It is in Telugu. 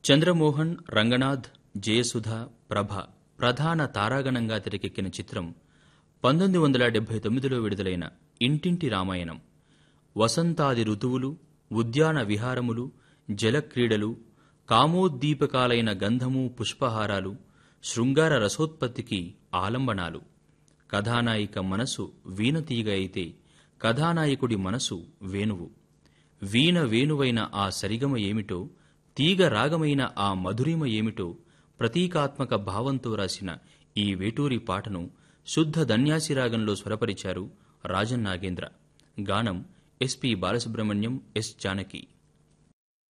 చంద్రమోహన్ రంగనాథ్ జయసుధ ప్రభ ప్రధాన తారాగణంగా తెరకెక్కిన చిత్రం పంతొమ్మిది వందల డెబ్బై తొమ్మిదిలో విడుదలైన ఇంటింటి రామాయణం వసంతాది ఋతువులు ఉద్యాన విహారములు జలక్రీడలు కామోద్దీపకాలైన గంధము పుష్పహారాలు శృంగార రసోత్పత్తికి ఆలంబనాలు కథానాయిక మనసు వీణతీగ అయితే కథానాయకుడి మనసు వేణువు వీణ వేణువైన ఆ సరిగమ ఏమిటో తీగ రాగమైన ఆ మధురిమ ఏమిటో ప్రతీకాత్మక భావంతో రాసిన ఈ వేటూరి పాటను శుద్ధ ధన్యాసి రాగంలో స్వరపరిచారు రాజన్ నాగేంద్ర గానం ఎస్పి బాలసుబ్రహ్మణ్యం ఎస్ జానకి